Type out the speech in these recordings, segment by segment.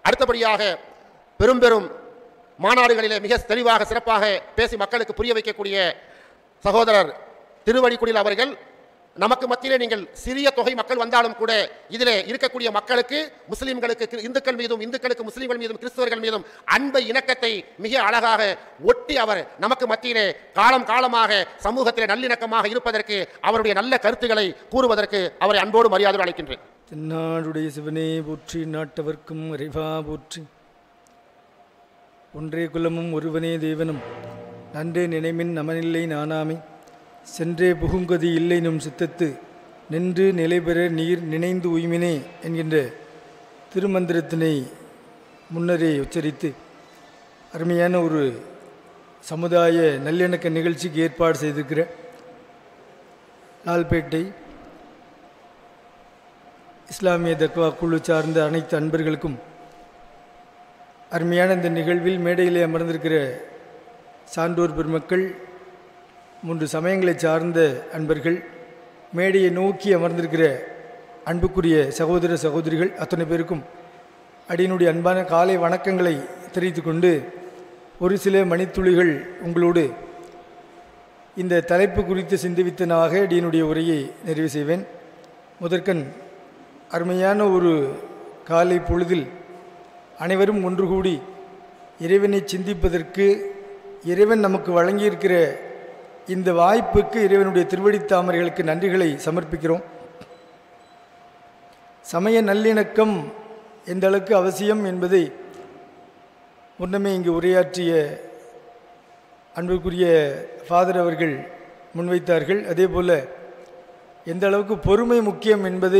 அடுத்தபடியாக பெரும் பெரும் மாநாடுகளிலே மிக தெளிவாக சிறப்பாக பேசி மக்களுக்கு புரிய வைக்கக்கூடிய சகோதரர் திருவடிக்குடில் அவர்கள் நமக்கு மத்தியிலே நீங்கள் சிறிய தொகை மக்கள் வந்தாலும் கூட இதிலே இருக்கக்கூடிய மக்களுக்கு முஸ்லிம்களுக்கு கிரி- இந்துக்கள் மீதும் இந்துக்களுக்கு முஸ்லிம்கள் மீதும் கிறிஸ்தவர்கள் மீதும் அன்பை இணக்கத்தை மிக அழகாக ஒட்டி அவர் நமக்கு மத்தியிலே காலம் காலமாக சமூகத்திலே நல்லிணக்கமாக இருப்பதற்கு அவருடைய நல்ல கருத்துக்களை கூறுவதற்கு அவரை அன்போடு மரியாதை அழைக்கின்றேன் தென்னாடுடைய சிவனே போற்றி நாட்டவர்க்கும் இறைவா போற்றி ஒன்றே குலமும் ஒருவனே தேவனும் நன்றே நினைமின் நமனில்லை நானாமே சென்றே புகுங்கதி இல்லை நும் சித்தத்து நின்று நிலைபெற நீர் நினைந்து உய்மினே என்கின்ற திருமந்திரத்தினை முன்னரே உச்சரித்து அருமையான ஒரு சமுதாய நல்லிணக்க நிகழ்ச்சிக்கு ஏற்பாடு செய்திருக்கிற லால்பேட்டை இஸ்லாமிய தக்வா குழு சார்ந்த அனைத்து அன்பர்களுக்கும் அருமையான இந்த நிகழ்வில் மேடையிலே அமர்ந்திருக்கிற சான்றோர் பெருமக்கள் மூன்று சமயங்களை சார்ந்த அன்பர்கள் மேடையை நோக்கி அமர்ந்திருக்கிற அன்புக்குரிய சகோதர சகோதரிகள் அத்தனை பேருக்கும் அடியினுடைய அன்பான காலை வணக்கங்களை தெரிவித்துக் கொண்டு ஒரு சில மணித்துளிகள் உங்களோடு இந்த தலைப்பு குறித்து சிந்திவித்தனாக அடியினுடைய உரையை நிறைவு செய்வேன் முதற்கண் அருமையான ஒரு காலை பொழுதில் அனைவரும் ஒன்று கூடி இறைவனை சிந்திப்பதற்கு இறைவன் நமக்கு வழங்கியிருக்கிற இந்த வாய்ப்புக்கு இறைவனுடைய திருவடித் தாமரைகளுக்கு நன்றிகளை சமர்ப்பிக்கிறோம் சமய நல்லிணக்கம் எந்த அளவுக்கு அவசியம் என்பதை முன்னமே இங்கு உரையாற்றிய அன்புக்குரிய ஃபாதர் அவர்கள் முன்வைத்தார்கள் அதே போல் எந்த அளவுக்கு பொறுமை முக்கியம் என்பதை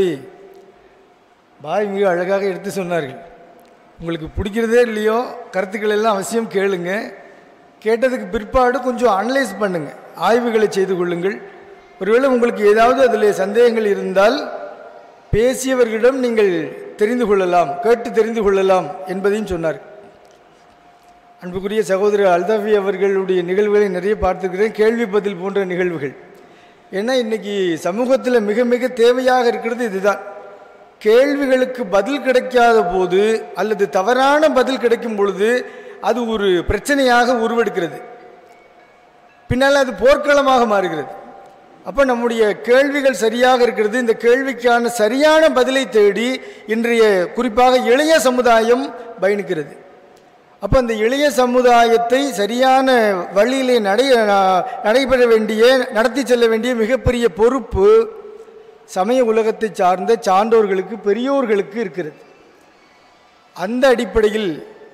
பாய் மிக அழகாக எடுத்து சொன்னார்கள் உங்களுக்கு பிடிக்கிறதே இல்லையோ கருத்துக்கள் எல்லாம் அவசியம் கேளுங்க கேட்டதுக்கு பிற்பாடு கொஞ்சம் அனலைஸ் பண்ணுங்க ஆய்வுகளை செய்து கொள்ளுங்கள் ஒருவேளை உங்களுக்கு ஏதாவது அதில் சந்தேகங்கள் இருந்தால் பேசியவர்களிடம் நீங்கள் தெரிந்து கொள்ளலாம் கேட்டு தெரிந்து கொள்ளலாம் என்பதையும் சொன்னார் அன்புக்குரிய சகோதரர் அல்தாஃபி அவர்களுடைய நிகழ்வுகளை நிறைய பார்த்துருக்கிறேன் கேள்வி பதில் போன்ற நிகழ்வுகள் ஏன்னா இன்னைக்கு சமூகத்தில் மிக மிக தேவையாக இருக்கிறது இதுதான் கேள்விகளுக்கு பதில் கிடைக்காத போது அல்லது தவறான பதில் கிடைக்கும் பொழுது அது ஒரு பிரச்சனையாக உருவெடுக்கிறது பின்னால் அது போர்க்களமாக மாறுகிறது அப்போ நம்முடைய கேள்விகள் சரியாக இருக்கிறது இந்த கேள்விக்கான சரியான பதிலை தேடி இன்றைய குறிப்பாக இளைய சமுதாயம் பயணிக்கிறது அப்போ அந்த இளைய சமுதாயத்தை சரியான வழியிலே நடை நடைபெற வேண்டிய நடத்தி செல்ல வேண்டிய மிகப்பெரிய பொறுப்பு சமய உலகத்தை சார்ந்த சான்றோர்களுக்கு பெரியோர்களுக்கு இருக்கிறது அந்த அடிப்படையில்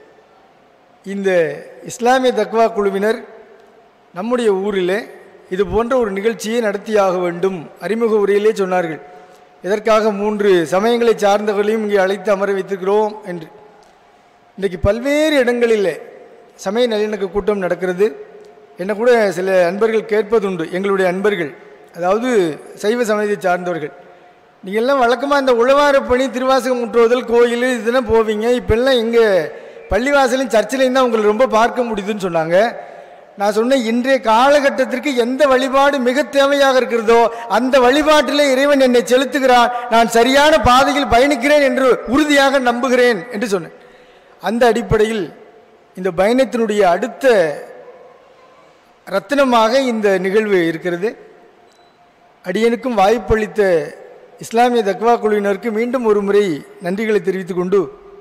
இந்த இஸ்லாமிய தக்வா குழுவினர் நம்முடைய ஊரில் இது போன்ற ஒரு நிகழ்ச்சியை நடத்தியாக வேண்டும் அறிமுக உரையிலே சொன்னார்கள் இதற்காக மூன்று சமயங்களை சார்ந்தவர்களையும் இங்கே அழைத்து அமர வைத்திருக்கிறோம் என்று இன்றைக்கு பல்வேறு இடங்களில் சமய நல்லிணக்க கூட்டம் நடக்கிறது என்ன கூட சில அன்பர்கள் கேட்பதுண்டு எங்களுடைய அன்பர்கள் அதாவது சைவ சமயத்தை சார்ந்தவர்கள் நீங்கள் எல்லாம் வழக்கமாக இந்த உழவார பணி திருவாசகம் முற்றுவதல் கோயில் இதெல்லாம் போவீங்க இப்போல்லாம் எங்கே பள்ளிவாசலையும் சர்ச்சிலையும் தான் உங்களை ரொம்ப பார்க்க முடியுதுன்னு சொன்னாங்க நான் சொன்னேன் இன்றைய காலகட்டத்திற்கு எந்த வழிபாடு மிக தேவையாக இருக்கிறதோ அந்த வழிபாட்டில் இறைவன் என்னை செலுத்துகிறான் நான் சரியான பாதையில் பயணிக்கிறேன் என்று உறுதியாக நம்புகிறேன் என்று சொன்னேன் அந்த அடிப்படையில் இந்த பயணத்தினுடைய அடுத்த ரத்தினமாக இந்த நிகழ்வு இருக்கிறது அடியனுக்கும் வாய்ப்பளித்த இஸ்லாமிய தக்வா குழுவினருக்கு மீண்டும் ஒரு முறை நன்றிகளை தெரிவித்துக் கொண்டு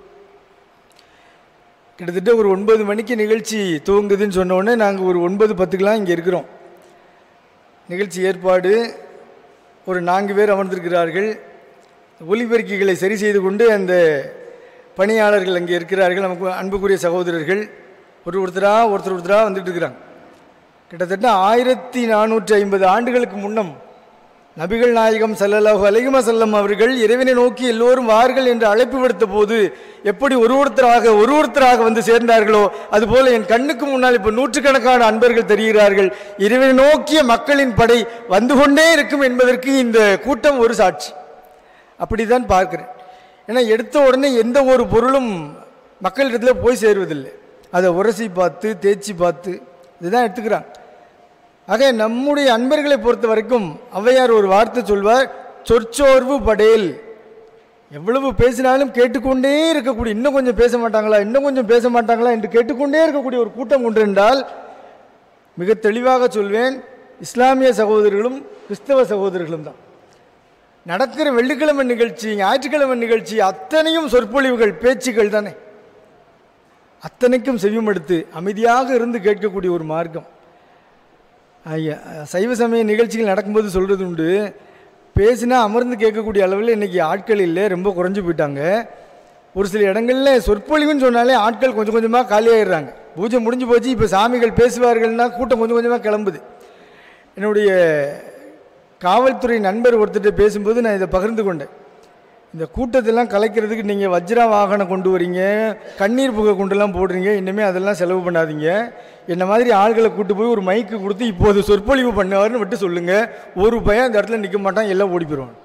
கிட்டத்தட்ட ஒரு ஒன்பது மணிக்கு நிகழ்ச்சி துவங்குதுன்னு சொன்ன உடனே நாங்கள் ஒரு ஒன்பது பத்துக்கெலாம் இங்கே இருக்கிறோம் நிகழ்ச்சி ஏற்பாடு ஒரு நான்கு பேர் அமர்ந்திருக்கிறார்கள் ஒலிபெருக்கிகளை சரி செய்து கொண்டு அந்த பணியாளர்கள் அங்கே இருக்கிறார்கள் நமக்கு அன்புக்குரிய சகோதரர்கள் ஒரு ஒருத்தராக ஒருத்தர் ஒருத்தராக வந்துட்டு இருக்கிறாங்க கிட்டத்தட்ட ஆயிரத்தி நானூற்றி ஐம்பது ஆண்டுகளுக்கு முன்னம் நபிகள் நாயகம் சல்லல்லாஹு அலைஹி செல்லம் அவர்கள் இறைவனை நோக்கி எல்லோரும் வார்கள் என்று அழைப்பு விடுத்த போது எப்படி ஒரு ஒருத்தராக ஒரு ஒருத்தராக வந்து சேர்ந்தார்களோ அதுபோல என் கண்ணுக்கு முன்னால் இப்போ நூற்றுக்கணக்கான அன்பர்கள் தெரிகிறார்கள் இறைவனை நோக்கிய மக்களின் படை வந்து கொண்டே இருக்கும் என்பதற்கு இந்த கூட்டம் ஒரு சாட்சி அப்படிதான் பார்க்கிறேன் ஏன்னா எடுத்த உடனே எந்த ஒரு பொருளும் மக்களிடத்தில் போய் சேருவதில்லை அதை உரசி பார்த்து தேய்ச்சி பார்த்து இதுதான் எடுத்துக்கிறாங்க ஆக நம்முடைய அன்பர்களை பொறுத்த வரைக்கும் ஔவையார் ஒரு வார்த்தை சொல்வார் சொற்சோர்வு படேல் எவ்வளவு பேசினாலும் கேட்டுக்கொண்டே இருக்கக்கூடிய இன்னும் கொஞ்சம் பேச மாட்டாங்களா இன்னும் கொஞ்சம் பேச மாட்டாங்களா என்று கேட்டுக்கொண்டே இருக்கக்கூடிய ஒரு கூட்டம் ஒன்று என்றால் மிக தெளிவாக சொல்வேன் இஸ்லாமிய சகோதரர்களும் கிறிஸ்தவ சகோதரர்களும் தான் நடக்கிற வெள்ளிக்கிழமை நிகழ்ச்சி ஞாயிற்றுக்கிழமை நிகழ்ச்சி அத்தனையும் சொற்பொழிவுகள் பேச்சுக்கள் தானே அத்தனைக்கும் செவிமடுத்து அமைதியாக இருந்து கேட்கக்கூடிய ஒரு மார்க்கம் ஐயா, சைவ சமய நிகழ்ச்சிகள் நடக்கும்போது சொல்கிறது உண்டு பேசினா அமர்ந்து கேட்கக்கூடிய அளவில் இன்றைக்கி ஆட்கள் இல்லை ரொம்ப குறைஞ்சு போயிட்டாங்க ஒரு சில இடங்களில் சொற்பொழிவுன்னு சொன்னாலே ஆட்கள் கொஞ்சம் கொஞ்சமாக காலியாகிடுறாங்க பூஜை முடிஞ்சு போச்சு இப்போ சாமிகள் பேசுவார்கள்னா கூட்டம் கொஞ்சம் கொஞ்சமாக கிளம்புது என்னுடைய காவல்துறை நண்பர் ஒருத்தர்கிட்ட பேசும்போது நான் இதை பகிர்ந்து கொண்டேன் இந்த கூட்டத்தெல்லாம் கலைக்கிறதுக்கு நீங்கள் வஜ்ரா வாகனம் கொண்டு வரீங்க கண்ணீர் புகை கொண்டுலாம் போடுறீங்க இனிமேல் அதெல்லாம் செலவு பண்ணாதீங்க என்ன மாதிரி ஆள்களை கூட்டு போய் ஒரு மைக்கு கொடுத்து இப்போது சொற்பொழிவு பண்ணுவார்னு விட்டு சொல்லுங்கள் ஒரு பையன் அந்த இடத்துல நிற்க மாட்டான் எல்லாம் ஓடி போயிடுவான்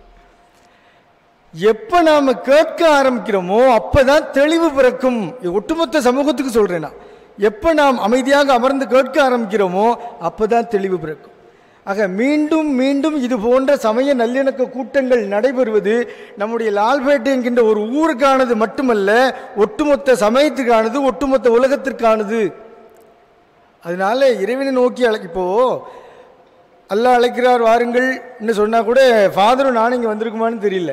எப்போ நாம் கேட்க ஆரம்பிக்கிறோமோ அப்போ தான் தெளிவு பிறக்கும் இது ஒட்டுமொத்த சமூகத்துக்கு சொல்கிறேன் நான் எப்போ நாம் அமைதியாக அமர்ந்து கேட்க ஆரம்பிக்கிறோமோ அப்போ தான் தெளிவு பிறக்கும் ஆக மீண்டும் மீண்டும் இது போன்ற சமய நல்லிணக்க கூட்டங்கள் நடைபெறுவது நம்முடைய லால்பேட்டை என்கின்ற ஒரு ஊருக்கானது மட்டுமல்ல ஒட்டுமொத்த சமயத்துக்கானது ஒட்டுமொத்த உலகத்திற்கானது அதனால இறைவனை நோக்கி அழை இப்போ அல்லாஹ் அழைக்கிறார் வாருங்கள் சொன்னால் கூட ஃபாதரும் நானும் இங்கே வந்திருக்குமான்னு தெரியல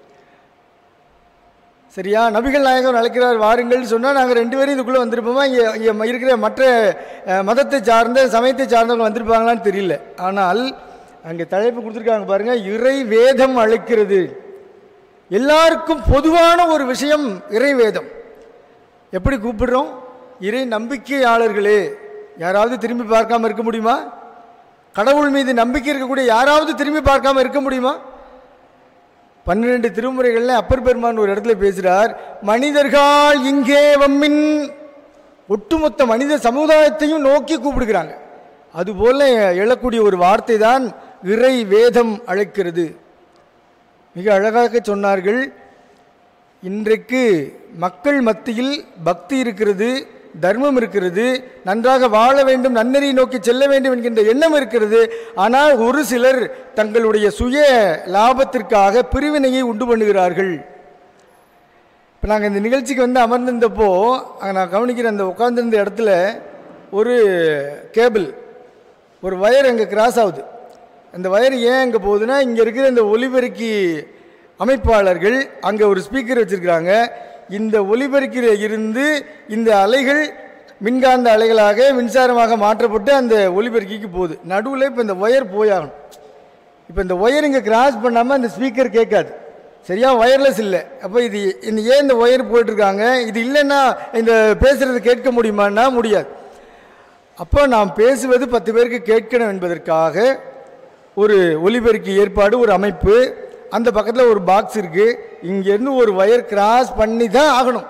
சரியா நபிகள் நாயகர் அழைக்கிறார் வாருங்கள் சொன்னால் நாங்கள் ரெண்டு பேரும் இதுக்குள்ளே வந்திருப்போமா இங்கே இங்கே இருக்கிற மற்ற அஹ், மதத்தை சார்ந்த சமயத்தை சார்ந்தவங்க வந்திருப்பாங்களான்னு தெரியல ஆனால் அங்கே தலைப்பு கொடுத்துருக்காங்க பாருங்க இறை வேதம் அழைக்கிறது எல்லாருக்கும் பொதுவான ஒரு விஷயம் இறை வேதம் எப்படி கூப்பிடுறோம் இறை நம்பிக்கையாளர்களே யாராவது திரும்பி பார்க்காம இருக்க முடியுமா கடவுள் மீது நம்பிக்கை இருக்கக்கூடிய யாராவது திரும்பி பார்க்காம இருக்க முடியுமா பன்னிரண்டு திருமுறைகளில் அப்பர் பெருமான் ஒரு இடத்துல பேசுகிறார் மனிதர்கள் இங்கே வம்மின் ஒட்டுமொத்த மனித சமுதாயத்தையும் நோக்கி கூப்பிடுகிறாங்க அதுபோல எழக்கூடிய ஒரு வார்த்தை தான் இறை வேதம் அழைக்கிறது மிக அழகாக சொன்னார்கள் இன்றைக்கு மக்கள் மத்தியில் பக்தி இருக்கிறது தர்மம் இருக்கிறது நன்றாக வாழ வேண்டும் நன்னெறி நோக்கி செல்ல வேண்டும் என்கின்ற எண்ணம் இருக்கிறது ஆனால் ஒரு சிலர் தங்களுடைய சுய லாபத்திற்காக பிரிவினையை உண்டு பண்ணுகிறார்கள் இப்போ நாங்கள் இந்த நிகழ்ச்சிக்கு வந்து அமர்ந்திருந்தப்போ அங்கே நான் கவனிக்கிற அந்த உட்கார்ந்திருந்த இடத்துல ஒரு கேபிள் ஒரு வயர் அங்கே கிராஸ் ஆகுது அந்த வயர் ஏன் அங்கே போகுதுன்னா இங்கே இருக்கிற இந்த ஒலிபெருக்கி அமைப்பாளர்கள் அங்கே ஒரு ஸ்பீக்கர் வச்சுருக்கிறாங்க இந்த ஒலிபெருக்கில் இருந்து இந்த அலைகள் மின்காந்த அலைகளாக மின்சாரமாக மாற்றப்பட்டு அந்த ஒலிபெருக்கிக்கு போகுது நடுவில் இப்போ இந்த ஒயர் போயாகணும் இப்போ இந்த ஒயர் இங்கே கிராஸ் பண்ணாமல் அந்த ஸ்பீக்கர் கேட்காது சரியா ஒயர்லெஸ் இல்லை அப்போ இது இந்த ஏன் இந்த ஒயர் போயிட்டுருக்காங்க இது இல்லைன்னா இந்த பேசுகிறது கேட்க முடியுமான்னா முடியாது அப்போ நாம் பேசுவது பத்து பேருக்கு கேட்கணும் என்பதற்காக ஒரு ஒலிபெருக்கி ஏற்பாடு ஒரு அமைப்பு அந்த பக்கத்தில் ஒரு பாக்ஸ் இருக்குது இங்கேருந்து ஒரு ஒயர் கிராஸ் பண்ணி தான் ஆகணும்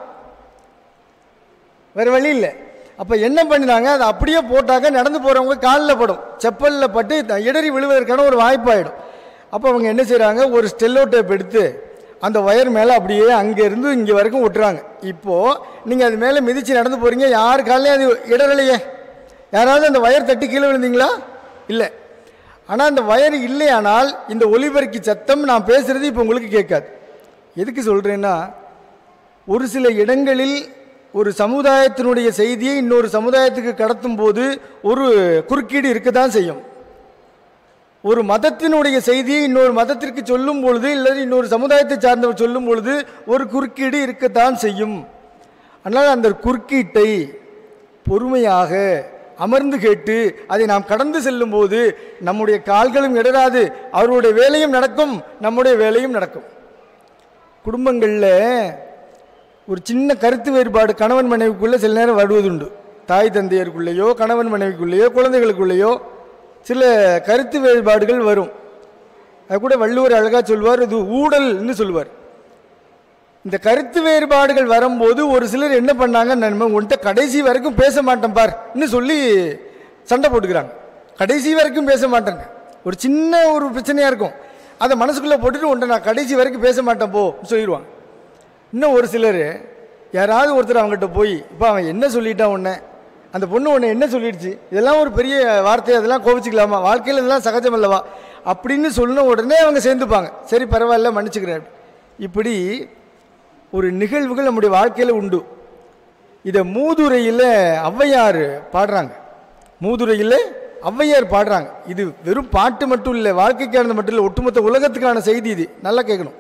வேறு வழி இல்லை அப்போ என்ன பண்ணினாங்க அதை அப்படியே போட்டாக்க நடந்து போகிறவங்க காலில் படும் செப்பலில் பட்டு த- இடறி விழுவதற்கான ஒரு வாய்ப்பாயிடும் அப்போ அவங்க என்ன செய்கிறாங்க ஒரு ஸ்டெல்லோ டேப் எடுத்து அந்த ஒயர் மேலே அப்படியே அங்கேருந்து இங்கே வரைக்கும் ஒட்டுறாங்க இப்போது நீங்கள் அது மேலே மிதித்து நடந்து போகிறீங்க யார் காலையும் அது இடரலையே யாராவது அந்த ஒயர் தட்டி கீழே விழுந்தீங்களா இல்லை ஆனால் அந்த வயர் இல்லையானால் இந்த ஒலிபெருக்கி சத்தம் நான் பேசுகிறது இப்போ உங்களுக்கு கேட்காது எதுக்கு சொல்கிறேன்னா ஒரு சில இடங்களில் ஒரு சமுதாயத்தினுடைய செய்தியை இன்னொரு சமுதாயத்துக்கு கடத்தும் போது ஒரு குறுக்கீடு இருக்க தான் செய்யும் ஒரு மதத்தினுடைய செய்தியை இன்னொரு மதத்திற்கு சொல்லும் பொழுது இல்லை இன்னொரு சமுதாயத்தை சார்ந்தவர் சொல்லும் பொழுது ஒரு குறுக்கீடு இருக்கத்தான் செய்யும் ஆனால் அந்த குறுக்கீட்டை பொறுமையாக அமர்ந்து கேட்டு அதை நாம் கடந்து செல்லும்போது நம்முடைய கால்களும் இடராது அவருடைய வேலையும் நடக்கும் நம்முடைய வேலையும் நடக்கும் குடும்பங்களில் ஒரு சின்ன கருத்து வேறுபாடு கணவன் மனைவிக்குள்ளே சில நேரம் வருவதுண்டு தாய் தந்தையருக்குள்ளேயோ கணவன் மனைவிக்குள்ளேயோ குழந்தைகளுக்குள்ளேயோ சில கருத்து வேறுபாடுகள் வரும் அது கூட வள்ளுவர் அழகாக சொல்வார் இது ஊடல்னு சொல்லுவார் இந்த கருத்து வேறுபாடுகள் வரும்போது ஒரு சிலர் என்ன பண்ணாங்க நம்ம உன்கிட்ட கடைசி வரைக்கும் பேச மாட்டேன் பார்னு சொல்லி சண்டை போட்டுக்கிறாங்க கடைசி வரைக்கும் பேச மாட்டேங்க ஒரு சின்ன ஒரு பிரச்சனையாக இருக்கும் அதை மனசுக்குள்ளே போட்டுட்டு உன்ட்ட நான் கடைசி வரைக்கும் பேச மாட்டேன் போ சொல்லிடுவாங்க இன்னும் ஒரு சிலர் யாராவது ஒருத்தர் அவங்ககிட்ட போய் இப்போ அவன் என்ன சொல்லிட்டான் உன்னை அந்த பொண்ணு உன்னை என்ன சொல்லிடுச்சு இதெல்லாம் ஒரு பெரிய வார்த்தை அதெல்லாம் கோவிச்சுக்கலாமா வாழ்க்கையில் இதெல்லாம் சகஜம் அல்லவா அப்படின்னு சொன்ன உடனே அவங்க சேர்ந்துப்பாங்க சரி பரவாயில்ல மன்னிச்சுக்கிறேன் இப்படி ஒரு நிகழ்வுகள் நம்முடைய வாழ்க்கையில் உண்டு இதை மூதுரையில் ஔவையார் பாடுறாங்க மூதுரையில் ஔவையார் பாடுறாங்க இது வெறும் பாட்டு மட்டும் இல்லை வாழ்க்கைக்கானது மட்டும் இல்லை ஒட்டுமொத்த உலகத்துக்கான செய்தி இது நல்லா கேட்கணும்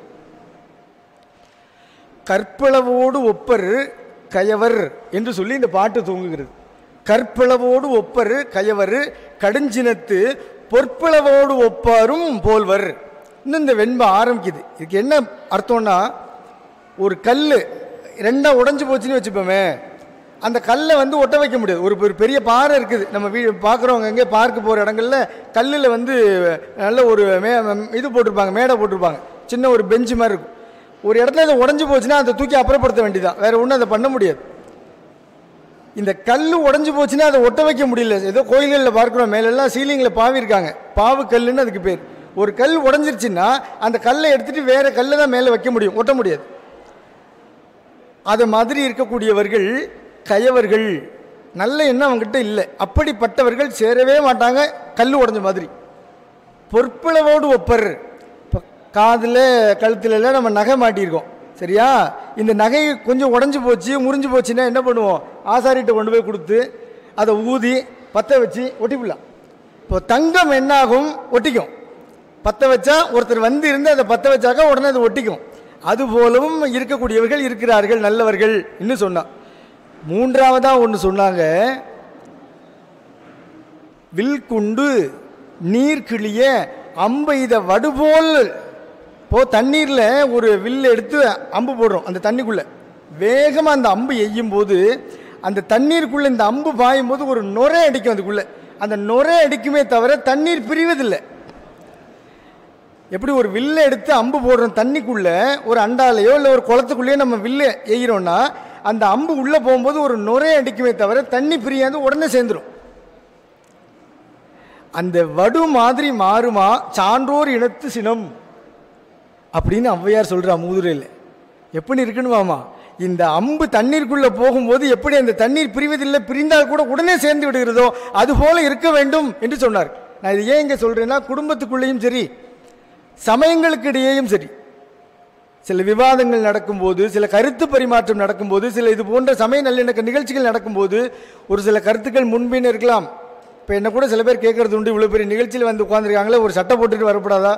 கற்பளவோடு ஒப்பர் கயவர் என்று சொல்லி இந்த பாட்டு தூங்குகிறது கற்பளவோடு ஒப்பர் கயவர் கடுஞ்சினத்து பொற்பளவோடு ஒப்பாரும் போல்வர் இன்னும் இந்த வெண்பை ஆரம்பிக்குது இதுக்கு என்ன அர்த்தம்னா ஒரு கல் ரெண்டா உடைஞ்சு போச்சுன்னு வச்சுப்போமே அந்த கல்லை வந்து ஒட்ட வைக்க முடியாது ஒரு ஒரு பெரிய பாறை இருக்குது நம்ம வீ பார்க்குறவங்க எங்கே பார்க்க போகிற இடங்கள்ல கல்லில் வந்து நல்ல ஒரு மே இது போட்டிருப்பாங்க மேடை போட்டிருப்பாங்க சின்ன ஒரு பெஞ்சு மாதிரி இருக்கும் ஒரு இடத்துல இதை உடஞ்சி போச்சுன்னா அதை தூக்கி அப்புறப்படுத்த வேண்டியதான் வேற ஒன்றும் அதை பண்ண முடியாது இந்த கல் உடஞ்சி போச்சுன்னா அதை ஒட்ட வைக்க முடியல ஏதோ கோயில்களில் பார்க்குறோம் மேலெல்லாம் சீலிங்கில் பாவி இருக்காங்க பாவு கல்லுன்னு அதுக்கு பேர் ஒரு கல் உடஞ்சிருச்சுன்னா அந்த கல்லை எடுத்துட்டு வேற கல்லை தான் மேலே வைக்க முடியும் ஒட்ட முடியாது அது மாதிரி இருக்கக்கூடியவர்கள் கயவர்கள் நல்ல எண்ணம் அவங்ககிட்ட இல்லை அப்படிப்பட்டவர்கள் சேரவே மாட்டாங்க கல் உடஞ்ச மாதிரி பொற்பளவோடு ஒப்பர் இப்போ காதில் கழுத்துல எல்லாம் நம்ம நகை மாட்டியிருக்கோம் சரியா இந்த நகை கொஞ்சம் உடஞ்சி போச்சு முறிஞ்சு போச்சுன்னா என்ன பண்ணுவோம் ஆசாரிகிட்ட கொண்டு போய் கொடுத்து அதை ஊதி பற்ற வச்சு ஒட்டிவிடலாம் இப்போ தங்கம் என்னாகும் ஒட்டிக்கும் பற்ற வச்சா ஒருத்தர் வந்து இருந்து அதை பற்ற வச்சாக்கா உடனே அது ஒட்டிக்கும் அது போலவும் இருக்கக்கூடியவர்கள் இருக்கிறார்கள் நல்லவர்கள் இன்னும் சொன்னான் மூன்றாவதா ஒன்று சொன்னாங்க வில் குண்டு நீர் கிளிய அம்பெய்த வடுபோல் இப்போ தண்ணீரில் ஒரு வில் எடுத்து அம்பு போடுறோம் அந்த தண்ணிக்குள்ளே வேகமாக அந்த அம்பு எய்யும் போது அந்த தண்ணீருக்குள்ளே இந்த அம்பு பாயும் போது ஒரு நுரை அடிக்கும் அதுக்குள்ளே அந்த நுரை அடிக்குமே தவிர தண்ணீர் பிரிவதில்லை எப்படி ஒரு வில்லை எடுத்து அம்பு போடுறோம் தண்ணிக்குள்ளே ஒரு அண்டாலையோ இல்லை ஒரு குளத்துக்குள்ளேயோ நம்ம வில்லை எய்கிறோன்னா அந்த அம்பு உள்ளே போகும்போது ஒரு நுரை அடிக்குமே தவிர தண்ணி பிரியாது உடனே சேர்ந்துடும் அந்த வடு மாதிரி மாறுமா சான்றோர் இனத்து சினம் அப்படின்னு ஔவையார் சொல்றா மூதுரையில் எப்படி இருக்கணுமாமா இந்த அம்பு தண்ணீருக்குள்ள போகும்போது எப்படி அந்த தண்ணீர் பிரிவதில்லை பிரிந்தால் கூட உடனே சேர்ந்து விடுகிறதோ அது போல இருக்க வேண்டும் என்று சொன்னார் நான் இது ஏன் இங்கே சொல்றேன்னா குடும்பத்துக்குள்ளேயும் சரி சமயங்களுக்கு இடையேயும் சரி சில விவாதங்கள் நடக்கும்போது சில கருத்து பரிமாற்றம் நடக்கும்போது சில இது போன்ற சமய நல்லிணக்க நிகழ்ச்சிகள் நடக்கும்போது ஒரு சில கருத்துக்கள் முன்பின் இருக்கலாம் இப்போ என்ன கூட சில பேர் கேட்கறது உண்டு இவ்வளோ பெரிய நிகழ்ச்சியில் வந்து உட்காந்துருக்காங்களே ஒரு சட்டை போட்டுட்டு வரக்கூடாதா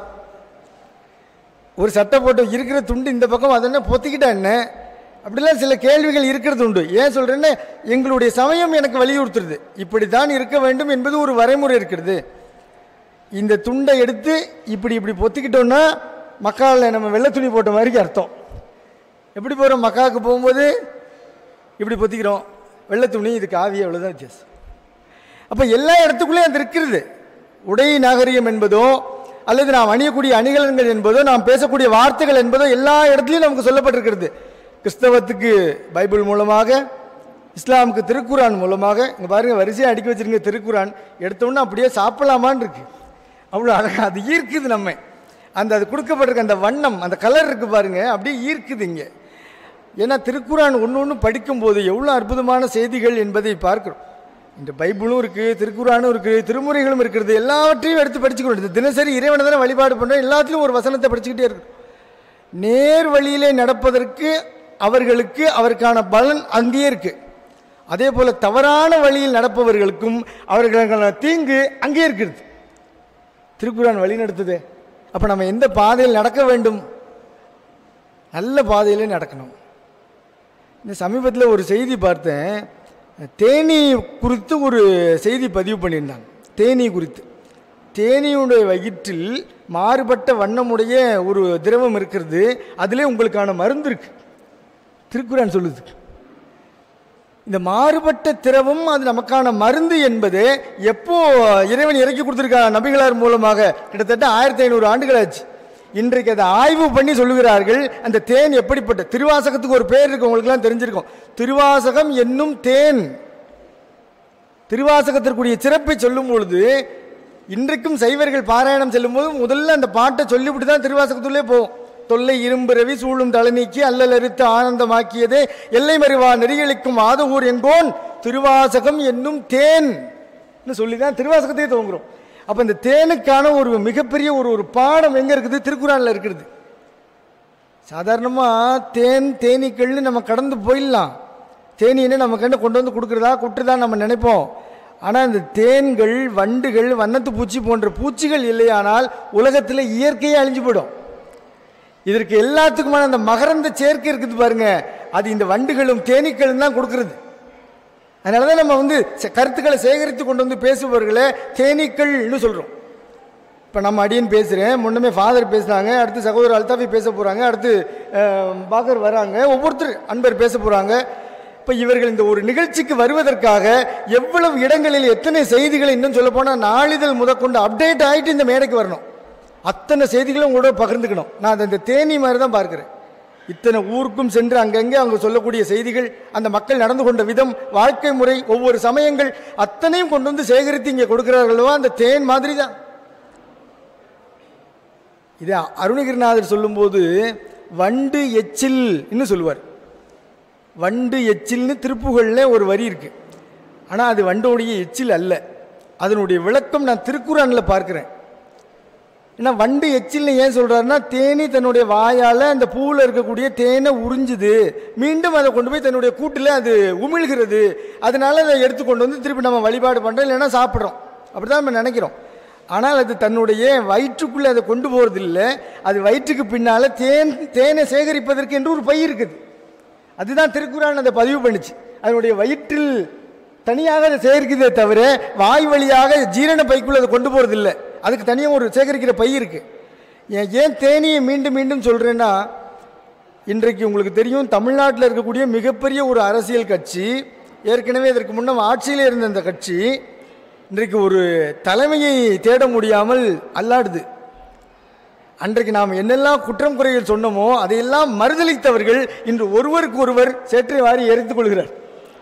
ஒரு சட்டை போட்டு இருக்கிற துண்டு இந்த பக்கம் அது என்ன பொத்திக்கிட்டா என்ன அப்படிலாம் சில கேள்விகள் இருக்கிறது உண்டு ஏன் சொல்கிறேன்னா எங்களுடைய சமயம் எனக்கு வலியுறுத்துறது இப்படி தான் இருக்க வேண்டும் என்பது ஒரு வரைமுறை இருக்கிறது இந்த துண்டை எடுத்து இப்படி இப்படி பொத்திக்கிட்டோன்னா மக்காவில் நம்ம வெள்ளை துணி போட்ட மாதிரி அர்த்தம் எப்படி போகிறோம் மக்காவுக்கு போகும்போது இப்படி பொத்திக்கிறோம் வெள்ளை துணி இதுக்கு ஆவி அவ்வளோதான் வித்தியாசம் அப்போ எல்லா இடத்துக்குள்ளேயும் அது இருக்கிறது உடை நாகரிகம் என்பதோ அல்லது நாம் அணியக்கூடிய அணிகலன்கள் என்பதோ நாம் பேசக்கூடிய வார்த்தைகள் என்பதோ எல்லா இடத்துலையும் நமக்கு சொல்லப்பட்டிருக்கிறது கிறிஸ்தவத்துக்கு பைபிள் மூலமாக இஸ்லாமுக்கு திருக்குரான் மூலமாக இங்கே பாருங்க வரிசையாக அடுக்கி வச்சிருங்க திருக்குரான் எடுத்தோன்னே அப்படியே சாப்பிடலாமான்னு இருக்கு அவ்வளோ அழகாக அது ஈர்க்குது நம்ம அந்த அது கொடுக்கப்பட்டிருக்க அந்த வண்ணம் அந்த கலர் இருக்கு பாருங்க அப்படியே ஈர்க்குது இங்கே ஏன்னா திருக்குரான் ஒன்று ஒன்று படிக்கும்போது எவ்வளோ அற்புதமான செய்திகள் என்பதை பார்க்கிறோம் இந்த பைபிளும் இருக்குது திருக்குறானும் இருக்குது திருமுறைகளும் இருக்கிறது எல்லாவற்றையும் எடுத்து படிச்சுக்கணும் இது தினசரி இறைவனை தானே வழிபாடு பண்ணுறோம் எல்லாத்துலேயும் ஒரு வசனத்தை படிச்சுக்கிட்டே இருக்கும் நேர் வழியிலே நடப்பதற்கு அவர்களுக்கு அவருக்கான பலன் அங்கேயே இருக்கு அதே போல் தவறான வழியில் நடப்பவர்களுக்கும் அவர்களுக்கான தீங்கு அங்கேயே இருக்கிறது திருக்குறான் வழி நடத்துதே அப்போ நம்ம எந்த பாதையில் நடக்க வேண்டும் நல்ல பாதையிலே நடக்கணும் இந்த சமீபத்தில் ஒரு செய்தி பார்த்தேன் தேனி குறித்து ஒரு செய்தி பதிவு பண்ணியிருந்தாங்க தேனி குறித்து தேனியுடைய வயிற்றில் மாறுபட்ட வண்ணமுடைய ஒரு திரவம் இருக்கிறது அதிலே உங்களுக்கான மருந்து இருக்கு திருக்குறான் சொல்லுது இந்த மாறுபட்ட திரவம் அது நமக்கான மருந்து என்பது எப்போ இறைவன் இறக்கி கொடுத்துருக்கா நபிகளார் மூலமாக கிட்டத்தட்ட ஆயிரத்தி ஐநூறு ஆண்டுகள் ஆச்சு இன்றைக்கு அதை ஆய்வு பண்ணி சொல்லுகிறார்கள் அந்த தேன் எப்படிப்பட்ட திருவாசகத்துக்கு ஒரு பேர் இருக்கு உங்களுக்குலாம் தெரிஞ்சிருக்கும் திருவாசகம் என்னும் தேன் திருவாசகத்திற்குரிய சிறப்பை சொல்லும் பொழுது இன்றைக்கும் சைவர்கள் பாராயணம் செல்லும்போது முதல்ல அந்த பாட்டை சொல்லிவிட்டு தான் திருவாசகத்துள்ளே போவோம் தொல்லை இரும்பு ரவி சூழும் தலை நீக்கி அல்லல் அறுத்து ஆனந்தமாக்கியதே எல்லை மறிவா நெறிகளிக்கும் ஆதவூர் என்போன் திருவாசகம் என்னும் தேன் சொல்லி தான் திருவாசகத்தையே துவங்குறோம் அப்போ இந்த தேனுக்கான ஒரு மிகப்பெரிய ஒரு ஒரு பாடம் எங்கே இருக்குது திருக்குறானில் இருக்கிறது சாதாரணமாக தேன் தேனீக்கள்னு நம்ம கடந்து போயிடலாம் தேனீன்னு நம்ம கண்டு கொண்டு வந்து கொடுக்குறதா குட்டுறதா நம்ம நினைப்போம் ஆனால் இந்த தேன்கள் வண்டுகள் வண்ணத்து பூச்சி போன்ற பூச்சிகள் இல்லையானால் உலகத்தில் இயற்கையே அழிஞ்சு போயிடும் இதற்கு எல்லாத்துக்குமான அந்த மகரந்த சேர்க்கை இருக்குது பாருங்க அது இந்த வண்டுகளும் தேனீக்களும் தான் கொடுக்கறது அதனால தான் நம்ம வந்து ச- கருத்துக்களை சேகரித்து கொண்டு வந்து பேசுபவர்களே தேனீக்கள்னு சொல்கிறோம் இப்போ நம்ம அடியன் பேசுகிறேன் முன்னமே ஃபாதர் பேசுனாங்க அடுத்து சகோதரர் அல்தாஃபி பேச போகிறாங்க அடுத்து அஹ், பாகர் வராங்க ஒவ்வொருத்தர் அன்பர் பேச போகிறாங்க இப்போ இவர்கள் இந்த ஒரு நிகழ்ச்சிக்கு வருவதற்காக எவ்வளவு இடங்களில் எத்தனை செய்திகளை இன்னும் சொல்ல போனால் நாளிதழ் முதற்கொண்டு அப்டேட் ஆகிட்டு இந்த மேடைக்கு வரணும் அத்தனை செய்திகளும் உங்களோட பகிர்ந்துக்கணும் நான் அதை இந்த தேனி மாதிரி தான் பார்க்குறேன் இத்தனை ஊருக்கும் சென்று அங்கங்கே அவங்க சொல்லக்கூடிய செய்திகள் அந்த மக்கள் நடந்து கொண்ட விதம் வாழ்க்கை முறை ஒவ்வொரு சமயங்கள் அத்தனையும் கொண்டு வந்து சேகரித்து இங்கே கொடுக்கிறார்களோ அந்த தேன் மாதிரி தான் இது அருணகிரிநாதர் சொல்லும்போது வண்டு எச்சில் இன்னும் சொல்லுவார் வண்டு எச்சில்னு திருப்புகழில் ஒரு வரி இருக்கு ஆனால் அது வண்டோடைய எச்சில் அல்ல அதனுடைய விளக்கம் நான் திருக்குறானில் பார்க்கிறேன் ஏன்னா வண்டு எச்சில்னு ஏன் சொல்றாருன்னா தேனி தன்னுடைய வாயால் அந்த பூவில் இருக்கக்கூடிய தேனை உறிஞ்சுது மீண்டும் அதை கொண்டு போய் தன்னுடைய கூட்டில் அது உமிழ்கிறது அதனால அதை எடுத்து கொண்டு வந்து திருப்பி நம்ம வழிபாடு பண்ணுறோம் இல்லைன்னா சாப்பிட்றோம் அப்படி தான் நம்ம நினைக்கிறோம் ஆனால் அது தன்னுடைய வயிற்றுக்குள்ளே அதை கொண்டு போகிறதில்ல அது வயிற்றுக்கு பின்னால் தேன் தேனை சேகரிப்பதற்கு என்று ஒரு பை இருக்குது அதுதான் திருக்குறான் அதை பதிவு பண்ணுச்சு அதனுடைய வயிற்றில் தனியாக அதை சேகரிக்கிறதே தவிர வாய் வழியாக ஜீரண பைக்குள்ள அதை கொண்டு போகிறதில்ல அதுக்கு தனியாக ஒரு சேகரிக்கிற பை இருக்கு ஏன் ஏன் தேனியை மீண்டும் மீண்டும் சொல்கிறேன்னா இன்றைக்கு உங்களுக்கு தெரியும் தமிழ்நாட்டில் இருக்கக்கூடிய மிகப்பெரிய ஒரு அரசியல் கட்சி ஏற்கனவே இதற்கு முன்னம் ஆட்சியில் இருந்த இந்த கட்சி இன்றைக்கு ஒரு தலைமையை தேட முடியாமல் அல்லாடுது அன்றைக்கு நாம் என்னெல்லாம் குற்றம் குறைகள் சொன்னோமோ அதையெல்லாம் மறுதளித்தவர்கள் இன்று ஒருவருக்கு ஒருவர் சேற்றை வாரி எரித்துக் கொள்கிறார்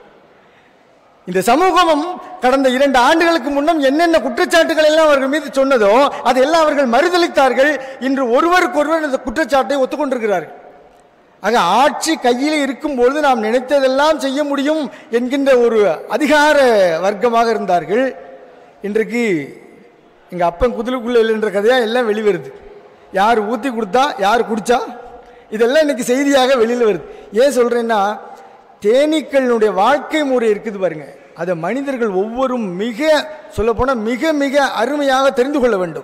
இந்த சமூகமும் கடந்த இரண்டு ஆண்டுகளுக்கு முன்னம் என்னென்ன குற்றச்சாட்டுகள் எல்லாம் அவர்கள் மீது சொன்னதோ அதையெல்லாம் அவர்கள் மறுதளித்தார்கள் இன்று ஒருவருக்கொருவர் இந்த குற்றச்சாட்டை ஒத்துக்கொண்டிருக்கிறார்கள் ஆக ஆட்சி கையில் இருக்கும்பொழுது நாம் நினைத்ததெல்லாம் செய்ய முடியும் என்கின்ற ஒரு அதிகார வர்க்கமாக இருந்தார்கள் இன்றைக்கு எங்கள் அப்பன் குதிலுக்குள்ளே இல்லைன்ற கதையாக எல்லாம் வெளிவருது யார் ஊற்றி கொடுத்தா யார் குடிச்சா இதெல்லாம் இன்னைக்கு செய்தியாக வெளியில் வருது ஏன் சொல்கிறேன்னா தேனீக்களினுடைய வாழ்க்கை முறை இருக்குது பாருங்க அதை மனிதர்கள் ஒவ்வொரும் மிக சொல்லப்போனால் மிக மிக அருமையாக தெரிந்து கொள்ள வேண்டும்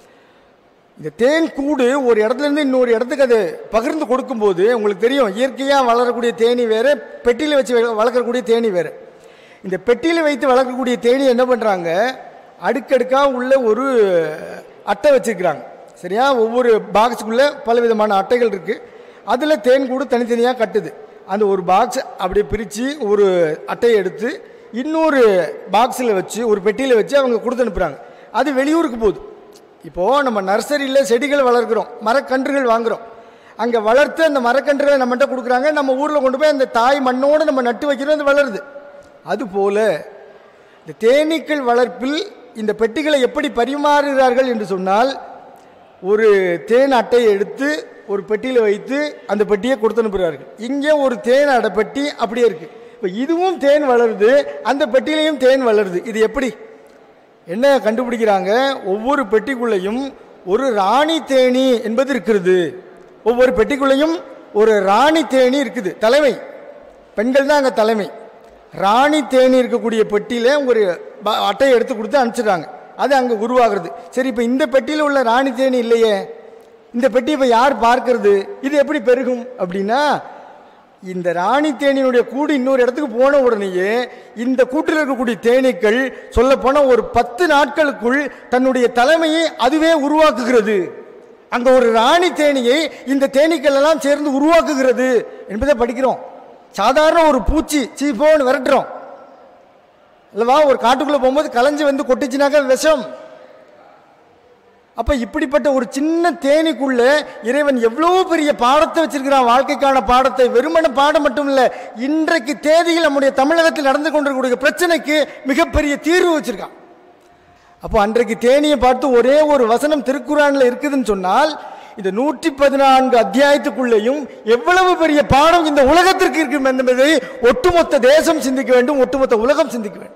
இந்த தேன் கூடு ஒரு இடத்துல இருந்து இன்னொரு இடத்துக்கு அது பகிர்ந்து கொடுக்கும்போது உங்களுக்கு தெரியும் இயற்கையாக வளரக்கூடிய தேனி வேறு பெட்டியில் வச்சு வள- வளர்க்கக்கூடிய தேனி வேறு இந்த பெட்டியில் வைத்து வளர்க்கக்கூடிய தேனி என்ன பண்ணுறாங்க அடுக்கடுக்காக உள்ள ஒரு அட்டை வச்சுருக்கிறாங்க சரியா ஒவ்வொரு பாக்ஸுக்குள்ளே பல விதமான அட்டைகள் இருக்குது அதில் தேன் கூடு தனித்தனியாக கட்டுது அந்த ஒரு பாக்ஸ் அப்படியே பிரித்து ஒரு அட்டையை எடுத்து இன்னொரு பாக்ஸில் வச்சு ஒரு பெட்டியில் வச்சு அவங்க கொடுத்து அனுப்புகிறாங்க அது வெளியூருக்கு போகுது இப்போது நம்ம நர்சரியில் செடிகள் வளர்க்குறோம் மரக்கன்றுகள் வாங்குறோம் அங்கே வளர்த்து அந்த மரக்கன்றுகளை நம்மகிட்ட கொடுக்குறாங்க நம்ம ஊரில் கொண்டு போய் அந்த தாய் மண்ணோடு நம்ம நட்டு வைக்கிறோம் அது வளருது அதுபோல் இந்த தேனீக்கள் வளர்ப்பில் இந்த பெட்டிகளை எப்படி பரிமாறுகிறார்கள் என்று சொன்னால் ஒரு தேன் அட்டையை எடுத்து ஒரு பெட்டியில் வைத்து அந்த பெட்டியை கொடுத்து அனுப்புகிறார்கள் இங்கே ஒரு தேன் அடை பெட்டி அப்படியே இருக்குது இப்போ இதுவும் தேன் வளருது அந்த பெட்டியிலையும் தேன் வளருது இது எப்படி என்ன கண்டுபிடிக்கிறாங்க ஒவ்வொரு பெட்டிக்குள்ளேயும் ஒரு ராணி தேனி என்பது இருக்கிறது ஒவ்வொரு பெட்டிக்குள்ளேயும் ஒரு ராணி தேனி இருக்குது தலைமை பெண்கள் தான் அங்கே தலைமை ராணி தேனி இருக்கக்கூடிய பெட்டியில் ஒரு ப- அட்டையை எடுத்து கொடுத்து அனுப்பிச்சிடுறாங்க அது அங்கே உருவாகிறது சரி இப்போ இந்த பெட்டியில் உள்ள ராணி தேனி இல்லையே இந்த பெட்டி இப்போ யார் பார்க்கறது இது எப்படி பெருகும் அப்படின்னா இந்த ராணி தேனியினுடைய கூடு இன்னொரு இடத்துக்கு போன உடனேயே இந்த கூட்டில் இருக்கக்கூடிய தேனீக்கள் சொல்லப்போனால் ஒரு பத்து நாட்களுக்குள் தன்னுடைய தலைமையை அதுவே உருவாக்குகிறது அங்க ஒரு ராணி தேனியை இந்த தேனீக்கள் எல்லாம் சேர்ந்து உருவாக்குகிறது என்பதை படிக்கிறோம் சாதாரண ஒரு பூச்சி சீப்போன்னு விரட்டுறோம் அல்லவா ஒரு காட்டுக்குள்ள போகும்போது கலைஞ்சு வந்து கொட்டிச்சுனாக்கா விஷம் அப்ப இப்படிப்பட்ட ஒரு சின்ன தேனிக்குள்ள இறைவன் எவ்வளவு பெரிய பாடத்தை வச்சிருக்கிறான் வாழ்க்கைக்கான பாடத்தை வெறுமன பாடம் மட்டும் இல்ல இன்றைக்கு தேதியில் நம்முடைய தமிழகத்தில் நடந்து கொண்டிருக்கக்கூடிய பிரச்சனைக்கு மிகப்பெரிய தீர்வு வச்சிருக்கான் அப்போ அன்றைக்கு தேனியை பார்த்து ஒரே ஒரு வசனம் திருக்குறான்ல இருக்குதுன்னு சொன்னால் இந்த நூற்றி பதினான்கு அத்தியாயத்துக்குள்ளேயும் எவ்வளவு பெரிய பாடம் இந்த உலகத்திற்கு இருக்கும் என்பதை ஒட்டுமொத்த தேசம் சிந்திக்க வேண்டும் ஒட்டுமொத்த உலகம் சிந்திக்க வேண்டும்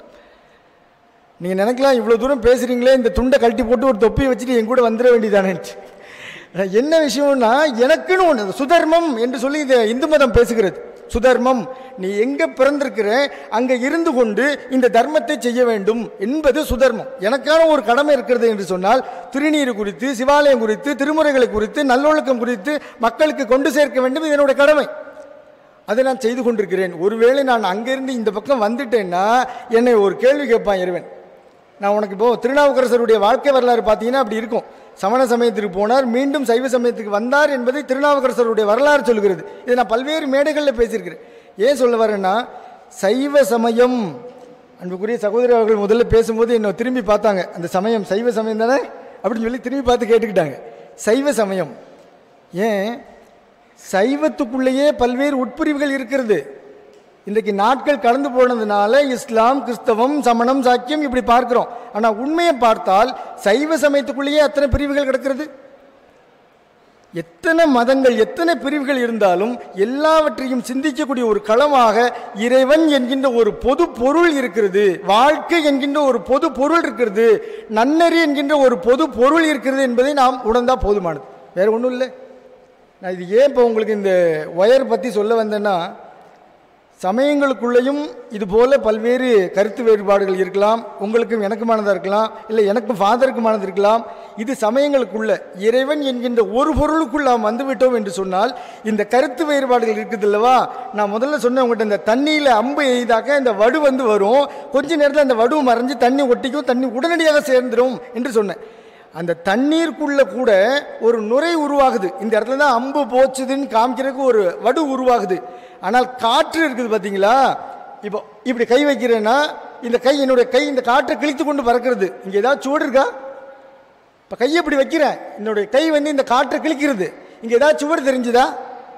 நீங்க நினைக்கலாம் இவ்வளவு தூரம் பேசுறீங்களே இந்த துண்டை கழட்டி போட்டு ஒரு தொப்பியை வச்சுட்டு என் கூட வந்துட வேண்டியதானே என்ன விஷயம்னா எனக்குன்னு ஒன்று சுதர்மம் என்று சொல்லி இது இந்து மதம் பேசுகிறது சுதர்மம் நீ எங்க பிறந்திருக்கிற அங்க இருந்து கொண்டு இந்த தர்மத்தை செய்ய வேண்டும் என்பது சுதர்மம் எனக்கான ஒரு கடமை இருக்கிறது என்று சொன்னால் திருநீர் குறித்து சிவாலயம் குறித்து திருமுறைகளை குறித்து நல்லொழுக்கம் குறித்து மக்களுக்கு கொண்டு சேர்க்க வேண்டும் இது என்னுடைய கடமை அதை நான் செய்து கொண்டிருக்கிறேன் ஒருவேளை நான் அங்கிருந்து இந்த பக்கம் வந்துட்டேன்னா என்னை ஒரு கேள்வி கேட்பான் இறைவன் நான் உனக்கு இப்போ திருநாவுக்கரசருடைய வாழ்க்கை வரலாறு பார்த்தீங்கன்னா அப்படி இருக்கும் சமண சமயத்திற்கு போனார் மீண்டும் சைவ சமயத்துக்கு வந்தார் என்பதை திருநாவுக்கரசருடைய வரலாறு சொல்கிறது இதை நான் பல்வேறு மேடைகளில் பேசியிருக்கிறேன் ஏன் சொல்ல வரேன்னா சைவ சமயம் அன்புக்குரிய சகோதரி அவர்கள் முதல்ல பேசும்போது என்னை திரும்பி பார்த்தாங்க அந்த சமயம் சைவ சமயம் தானே அப்படின்னு சொல்லி திரும்பி பார்த்து கேட்டுக்கிட்டாங்க சைவ சமயம் ஏன் சைவத்துக்குள்ளேயே பல்வேறு உட்பிரிவுகள் இருக்கிறது இன்றைக்கு நாட்கள் கடந்து போனதுனால இஸ்லாம் கிறிஸ்தவம் சமணம் சாக்கியம் இப்படி பார்க்கிறோம் ஆனால் உண்மையை பார்த்தால் சைவ சமயத்துக்குள்ளேயே அத்தனை பிரிவுகள் கிடக்கிறது எத்தனை மதங்கள் எத்தனை பிரிவுகள் இருந்தாலும் எல்லாவற்றையும் சிந்திக்கக்கூடிய ஒரு களமாக இறைவன் என்கின்ற ஒரு பொது பொருள் இருக்கிறது வாழ்க்கை என்கின்ற ஒரு பொது பொருள் இருக்கிறது நன்னறி என்கின்ற ஒரு பொது பொருள் இருக்கிறது என்பதை நாம் உணர்ந்தா போதுமானது வேற ஒன்றும் இல்லை நான் இது ஏன் இப்போ உங்களுக்கு இந்த ஒயர் பற்றி சொல்ல வந்தேன்னா சமயங்களுக்குள்ளேயும் இது போல பல்வேறு கருத்து வேறுபாடுகள் இருக்கலாம் உங்களுக்கும் எனக்குமானதாக இருக்கலாம் இல்லை எனக்கும் ஃபாதருக்குமானது இருக்கலாம் இது சமயங்களுக்குள்ள இறைவன் என்கின்ற ஒரு பொருளுக்குள் நாம் வந்துவிட்டோம் என்று சொன்னால் இந்த கருத்து வேறுபாடுகள் இருக்குது இல்லவா நான் முதல்ல சொன்னேன் உங்கள்கிட்ட இந்த தண்ணியில் அம்பு எய்தாக்க இந்த வடு வந்து வரும் கொஞ்ச நேரத்தில் அந்த வடு மறைஞ்சு தண்ணி ஒட்டிக்கும் தண்ணி உடனடியாக சேர்ந்துடும் என்று சொன்னேன் அந்த தண்ணீருக்குள்ள கூட ஒரு நுரை உருவாகுது இந்த இடத்துல தான் அம்பு போச்சுதுன்னு காமிக்கிறதுக்கு ஒரு வடு உருவாகுது ஆனால் காற்று இருக்குது பார்த்தீங்களா இப்போ இப்படி கை வைக்கிறேன்னா இந்த கை என்னுடைய கை இந்த காற்றை கிழித்து கொண்டு பறக்கிறது இங்கே ஏதாவது சுவடு இருக்கா இப்போ கையை இப்படி வைக்கிறேன் என்னுடைய கை வந்து இந்த காற்றை கிழிக்கிறது இங்கே ஏதாவது சுவடு தெரிஞ்சுதா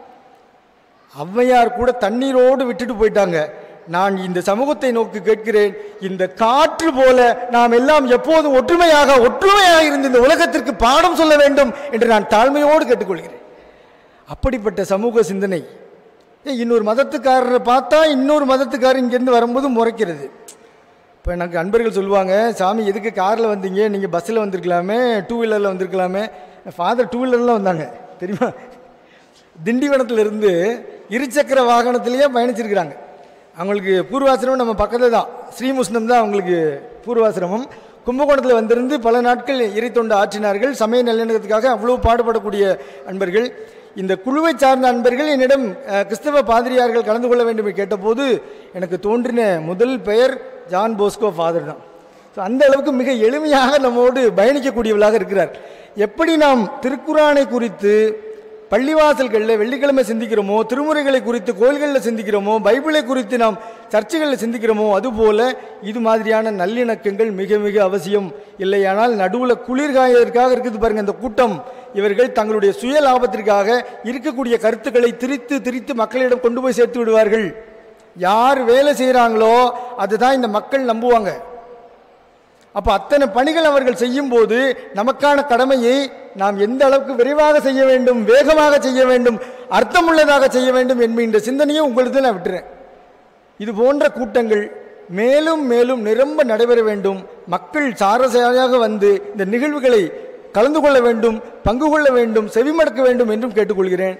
ஔவையார் கூட தண்ணீரோடு விட்டுட்டு போயிட்டாங்க நான் இந்த சமூகத்தை நோக்கி கேட்கிறேன் இந்த காற்று போல நாம் எல்லாம் எப்போதும் ஒற்றுமையாக ஒற்றுமையாக இருந்து இந்த உலகத்திற்கு பாடம் சொல்ல வேண்டும் என்று நான் தாழ்மையோடு கேட்டுக்கொள்கிறேன் அப்படிப்பட்ட சமூக சிந்தனை ஏன் இன்னொரு மதத்துக்காரரை பார்த்தா இன்னொரு மதத்துக்காரர் இங்கேருந்து வரும்போது முறைக்கிறது இப்போ எனக்கு அன்பர்கள் சொல்லுவாங்க சாமி எதுக்கு காரில் வந்தீங்க நீங்கள் பஸ்ஸில் வந்திருக்கலாமே டூ வீலரில் வந்திருக்கலாமே ஃபாதர் டூ வீலரில் வந்தாங்க தெரியுமா திண்டிவனத்துல இருந்து இருசக்கர வாகனத்திலேயே பயணிச்சிருக்கிறாங்க அவங்களுக்கு பூர்வாசிரமம் நம்ம பக்கத்தில் தான் ஸ்ரீமுஷ்ணம் தான் அவங்களுக்கு பூர்வாசிரமம் கும்பகோணத்தில் வந்திருந்து பல நாட்கள் இறைத்தொண்டு ஆற்றினார்கள் சமய நல்லிணக்கத்துக்காக அவ்வளோ பாடுபடக்கூடிய அன்பர்கள் இந்த குழுவை சார்ந்த அன்பர்கள் என்னிடம் அஹ், கிறிஸ்தவ பாதிரியார்கள் கலந்து கொள்ள வேண்டும் என்று கேட்டபோது எனக்கு தோன்றின முதல் பெயர் ஜான் போஸ்கோ ஃபாதர் தான் ஸோ அந்த அளவுக்கு மிக எளிமையாக நம்மோடு பயணிக்கக்கூடியவர்களாக இருக்கிறார் எப்படி நாம் திருக்குறானை குறித்து பள்ளிவாசல்களில் வெள்ளிக்கிழமை சிந்திக்கிறோமோ திருமுறைகளை குறித்து கோயில்களில் சிந்திக்கிறோமோ பைபிளை குறித்து நாம் சர்ச்சைகளில் சிந்திக்கிறோமோ அதுபோல இது மாதிரியான நல்லிணக்கங்கள் மிக மிக அவசியம் இல்லையானால் நடுவில் குளிர்காயதற்காக இருக்குது பாருங்க இந்த கூட்டம் இவர்கள் தங்களுடைய சுய லாபத்திற்காக இருக்கக்கூடிய கருத்துக்களை திரித்து திரித்து மக்களிடம் கொண்டு போய் சேர்த்து விடுவார்கள் யார் வேலை செய்கிறாங்களோ அதுதான் இந்த மக்கள் நம்புவாங்க அப்போ அத்தனை பணிகள் அவர்கள் செய்யும்போது நமக்கான கடமையை நாம் எந்த அளவுக்கு விரைவாக செய்ய வேண்டும் வேகமாக செய்ய வேண்டும் அர்த்தமுள்ளதாக செய்ய வேண்டும் என்கின்ற சிந்தனையை உங்களுக்கு நான் விட்டுறேன் இது போன்ற கூட்டங்கள் மேலும் மேலும் நிரம்ப நடைபெற வேண்டும் மக்கள் சாரசாரியாக வந்து இந்த நிகழ்வுகளை கலந்து கொள்ள வேண்டும் பங்கு கொள்ள வேண்டும் செவிமடுக்க வேண்டும் என்றும் கேட்டுக்கொள்கிறேன்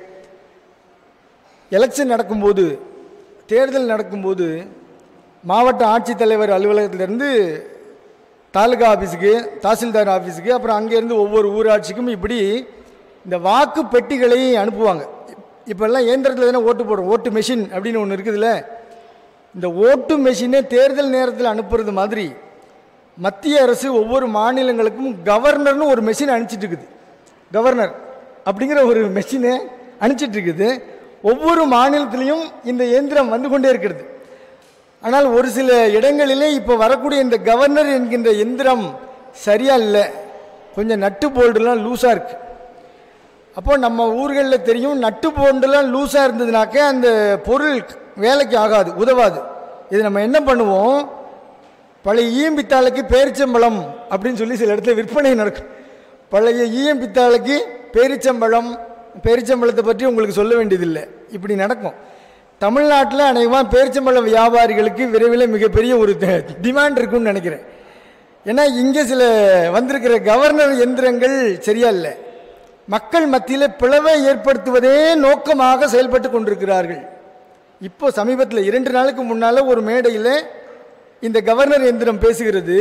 எலெக்ஷன் நடக்கும்போது தேர்தல் நடக்கும்போது மாவட்ட ஆட்சித்தலைவர் அலுவலகத்திலிருந்து தாலுகா ஆஃபீஸுக்கு தாசில்தார் ஆஃபீஸுக்கு அப்புறம் அங்கேருந்து ஒவ்வொரு ஊராட்சிக்கும் இப்படி இந்த வாக்கு பெட்டிகளை அனுப்புவாங்க இப்போல்லாம் இயந்திரத்தில் தானே ஓட்டு போடுறோம் ஓட்டு மெஷின் அப்படின்னு ஒன்று இருக்குதுல்ல இந்த ஓட்டு மெஷினை தேர்தல் நேரத்தில் அனுப்புறது மாதிரி மத்திய அரசு ஒவ்வொரு மாநிலங்களுக்கும் கவர்னர்னு ஒரு மெஷின் அனுப்பிச்சிட்டு இருக்குது கவர்னர் அப்படிங்கிற ஒரு மெஷினை அனுப்பிச்சிட்டு இருக்குது ஒவ்வொரு மாநிலத்திலையும் இந்த இயந்திரம் வந்து கொண்டே இருக்கிறது ஆனால் ஒரு சில இடங்களிலே இப்போ வரக்கூடிய இந்த கவர்னர் என்கின்ற எந்திரம் சரியா இல்லை கொஞ்சம் நட்டு போல்டுலாம் லூஸாக இருக்கு அப்போ நம்ம ஊர்களில் தெரியும் நட்டு போல்டுலாம் லூஸாக இருந்ததுனாக்க அந்த பொருள் வேலைக்கு ஆகாது உதவாது இது நம்ம என்ன பண்ணுவோம் பழைய ஈயம் பித்தாளைக்கு பேரிச்சம்பழம் அப்படின்னு சொல்லி சில இடத்துல விற்பனை நடக்கும் பழைய ஈயம் பித்தாளைக்கு பேரிச்சம்பழம் பேரிச்சம்பழத்தை பற்றி உங்களுக்கு சொல்ல வேண்டியதில்லை இப்படி நடக்கும் தமிழ்நாட்டில் அநேகமாக பேரிச்சம்பழ வியாபாரிகளுக்கு விரைவில் மிகப்பெரிய ஒரு டிமாண்ட் இருக்குன்னு நினைக்கிறேன் ஏன்னா இங்கே சில வந்திருக்கிற கவர்னர் எந்திரங்கள் சரியா இல்லை மக்கள் மத்தியில் பிளவை ஏற்படுத்துவதே நோக்கமாக செயல்பட்டு கொண்டிருக்கிறார்கள் இப்போ சமீபத்தில் இரண்டு நாளுக்கு முன்னால் ஒரு மேடையில் இந்த கவர்னர் எந்திரம் பேசுகிறது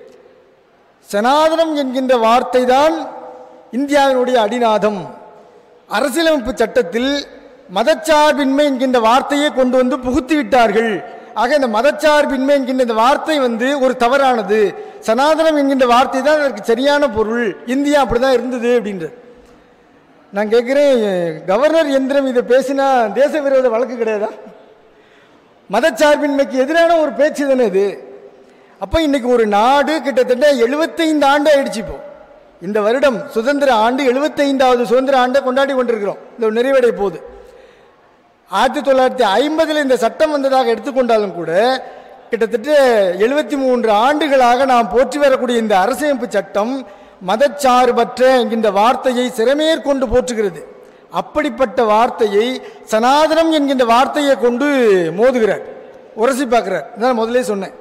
சனாதனம் என்கின்ற வார்த்தை தான் இந்தியாவினுடைய அடிநாதம் அரசியலமைப்பு சட்டத்தில் மதச்சார்பின்மை என்கின்ற வார்த்தையை கொண்டு வந்து புகுத்தி விட்டார்கள் ஆக இந்த மதச்சார்பின்மை என்கின்ற இந்த வார்த்தை வந்து ஒரு தவறானது சனாதனம் என்கின்ற வார்த்தை தான் அதற்கு சரியான பொருள் இந்தியா அப்படிதான் இருந்தது அப்படின்றது நான் கேட்குறேன் கவர்னர் எந்திரம் இதை பேசினா தேச விரோத வழக்கு கிடையாதா மதச்சார்பின்மைக்கு எதிரான ஒரு பேச்சு தானே இது அப்போ இன்னைக்கு ஒரு நாடு கிட்டத்தட்ட எழுபத்தைந்து ஆண்டு ஆயிடுச்சு இப்போ இந்த வருடம் சுதந்திர ஆண்டு எழுபத்தைந்தாவது சுதந்திர ஆண்டை கொண்டாடி கொண்டிருக்கிறோம் இந்த நிறைவடைய போகுது ஆயிரத்தி தொள்ளாயிரத்தி ஐம்பதில் இந்த சட்டம் வந்ததாக எடுத்துக்கொண்டாலும் கூட கிட்டத்தட்ட எழுபத்தி மூன்று ஆண்டுகளாக நாம் போற்றி வரக்கூடிய இந்த அரசியமைப்பு சட்டம் மதச்சார்பற்ற என்கின்ற வார்த்தையை சிறமேற்கொண்டு போற்றுகிறது அப்படிப்பட்ட வார்த்தையை சனாதனம் என்கின்ற வார்த்தையை கொண்டு மோதுகிறார் உரசி பார்க்கிறார் இதான் முதலே சொன்னேன்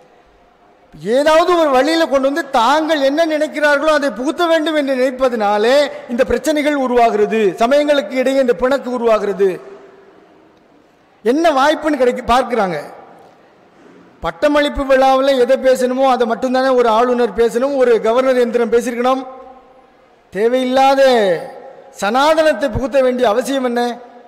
ஏதாவது ஒரு வழியில கொண்டு வந்து தாங்கள் என்ன நினைக்கிறார்களோ அதை புகுத்த வேண்டும் என்று நினைப்பதனாலே இந்த பிரச்சனைகள் உருவாகிறது சமயங்களுக்கு இடையே இந்த பிணக்கு உருவாகிறது என்ன வாய்ப்புன்னு கிடைக்க பார்க்கிறாங்க பட்டமளிப்பு விழாவில் எதை பேசணுமோ அதை மட்டும்தானே ஒரு ஆளுநர் பேசணும் ஒரு கவர்னர் எந்திரம் பேசியிருக்கணும் தேவையில்லாத சனாதனத்தை புகுத்த வேண்டிய அவசியம் என்ன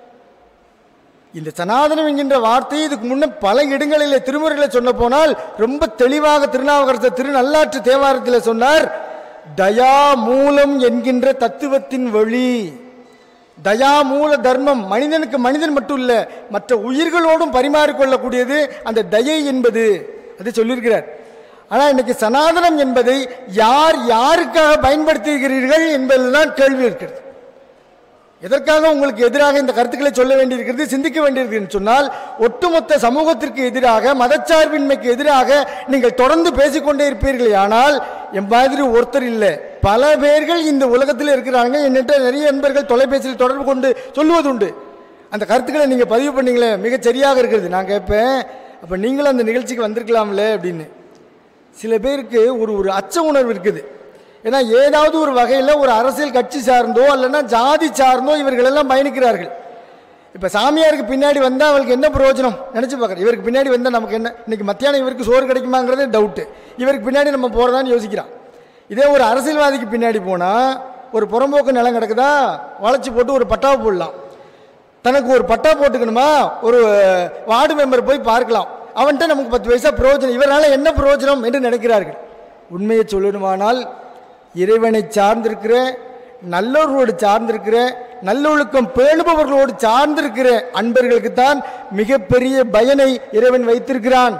இந்த சனாதனம் என்கின்ற வார்த்தையை இதுக்கு முன்ன பல இடங்களில் திருமுறைகளை சொன்ன போனால் ரொம்ப தெளிவாக திருநாவுக்கரசர் திருநல்லாற்று தேவாரத்தில் சொன்னார் தயா மூலம் என்கின்ற தத்துவத்தின் வழி தயா மூல தர்மம் மனிதனுக்கு மனிதன் மட்டும் இல்ல மற்ற உயிர்களோடும் பரிமாறிக்கொள்ளக்கூடியது அந்த தயை என்பது அதை சொல்லியிருக்கிறார் ஆனால் இன்னைக்கு சனாதனம் என்பதை யார் யாருக்காக பயன்படுத்துகிறீர்கள் என்பதுதான் கேள்வி இருக்கிறது எதற்காக உங்களுக்கு எதிராக இந்த கருத்துக்களை சொல்ல வேண்டியிருக்கிறது சிந்திக்க வேண்டியிருக்கிறது சொன்னால் ஒட்டுமொத்த சமூகத்திற்கு எதிராக மதச்சார்பின்மைக்கு எதிராக நீங்கள் தொடர்ந்து பேசிக்கொண்டே இருப்பீர்களே ஆனால் என் மாதிரி ஒருத்தர் இல்லை பல பேர்கள் இந்த உலகத்தில் இருக்கிறாங்க என்னிட்ட நிறைய நண்பர்கள் தொலைபேசியில் தொடர்பு கொண்டு சொல்லுவதுண்டு அந்த கருத்துக்களை நீங்கள் பதிவு பண்ணீங்களே மிகச் சரியாக இருக்கிறது நான் கேட்பேன் அப்போ நீங்களும் அந்த நிகழ்ச்சிக்கு வந்திருக்கலாம்ல அப்படின்னு சில பேருக்கு ஒரு ஒரு அச்ச உணர்வு இருக்குது ஏன்னா ஏதாவது ஒரு வகையில் ஒரு அரசியல் கட்சி சார்ந்தோ அல்லனா ஜாதி சார்ந்தோ இவர்கள் எல்லாம் பயணிக்கிறார்கள் இப்போ சாமியாருக்கு பின்னாடி வந்தால் அவளுக்கு என்ன பிரயோஜனம் நினச்சி பார்க்குறேன் இவருக்கு பின்னாடி வந்தால் நமக்கு என்ன இன்னைக்கு மத்தியானம் இவருக்கு சோறு கிடைக்குமாங்கிறதே டவுட்டு இவருக்கு பின்னாடி நம்ம போகிறதான்னு யோசிக்கிறான் இதே ஒரு அரசியல்வாதிக்கு பின்னாடி போனால் ஒரு புறம்போக்கு நிலம் கிடக்குதா வளைச்சி போட்டு ஒரு பட்டாவை போடலாம் தனக்கு ஒரு பட்டா போட்டுக்கணுமா ஒரு வார்டு மெம்பர் போய் பார்க்கலாம் அவன்கிட்ட நமக்கு பத்து பைசா பிரயோஜனம் இவரால் என்ன பிரயோஜனம் என்று நினைக்கிறார்கள் உண்மையை சொல்லணுமானால் இறைவனை சார்ந்திருக்கிற நல்லவர்களோடு சார்ந்திருக்கிற நல்லொழுக்கம் பேணுபவர்களோடு சார்ந்திருக்கிற அன்பர்களுக்கு தான் மிகப்பெரிய பயனை இறைவன் வைத்திருக்கிறான்